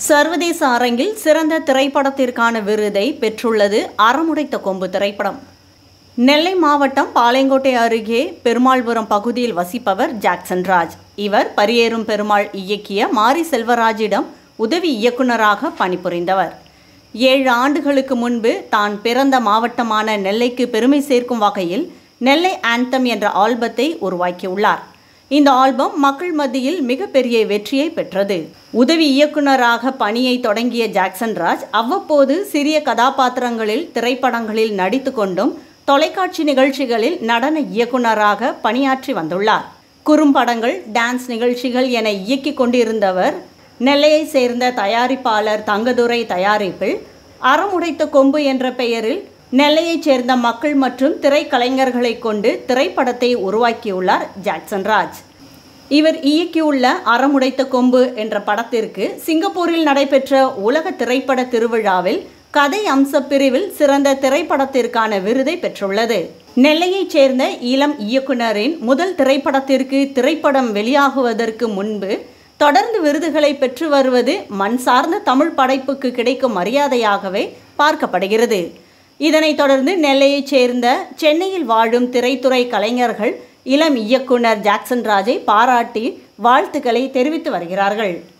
சர்வதேச அரங்கில் சிறந்த திரைப்படத்திற்கான விருதை பெற்றுள்ளது அறமுடைத்த கொம்பு திரைப்படம் நெல்லை மாவட்டம் பாளையங்கோட்டை அருகே பெருமாள்புரம் பகுதியில் வசிப்பவர் ஜாக்சன் ராஜ் இவர் பரியேறும் பெருமாள் இயக்கிய மாரி செல்வராஜிடம் உதவி இயக்குனராக பணிபுரிந்தவர் ஏழு ஆண்டுகளுக்கு முன்பு தான் பிறந்த மாவட்டமான நெல்லைக்கு பெருமை சேர்க்கும் வகையில் நெல்லை ஆந்தம் என்ற ஆல்பத்தை உருவாக்கியுள்ளார் இந்த ஆல்பம் மக்கள் மத்தியில் மிகப்பெரிய வெற்றியை பெற்றது உதவி இயக்குனராக பணியை தொடங்கிய ஜாக்சன் ராஜ் அவ்வப்போது சிறிய கதாபாத்திரங்களில் திரைப்படங்களில் நடித்து கொண்டும் தொலைக்காட்சி நிகழ்ச்சிகளில் நடன இயக்குனராக பணியாற்றி வந்துள்ளார் குறும்படங்கள் டான்ஸ் நிகழ்ச்சிகள் என இயக்கிக் கொண்டிருந்தவர் நெல்லையை சேர்ந்த தயாரிப்பாளர் தங்கதுரை தயாரிப்பில் அறமுடைத்த கொம்பு என்ற பெயரில் நெல்லையைச் சேர்ந்த மக்கள் மற்றும் திரைக்கலைஞர்களை கொண்டு திரைப்படத்தை உருவாக்கியுள்ளார் ஜாக்சன் ராஜ் இவர் இயக்கியுள்ள அறமுடைத்த கொம்பு என்ற படத்திற்கு சிங்கப்பூரில் நடைபெற்ற உலக திரைப்பட திருவிழாவில் கதை அம்ச பிரிவில் சிறந்த திரைப்படத்திற்கான விருதை பெற்றுள்ளது நெல்லையைச் சேர்ந்த இளம் இயக்குனரின் முதல் திரைப்படத்திற்கு திரைப்படம் வெளியாகுவதற்கு முன்பு தொடர்ந்து விருதுகளை பெற்று வருவது மண் சார்ந்த தமிழ் படைப்புக்கு கிடைக்கும் மரியாதையாகவே பார்க்கப்படுகிறது இதனைத் தொடர்ந்து நெல்லையைச் சேர்ந்த சென்னையில் வாழும் திரைத்துறை கலைஞர்கள் இளம் இயக்குனர் ஜாக்சன் ராஜை பாராட்டி வாழ்த்துக்களை தெரிவித்து வருகிறார்கள்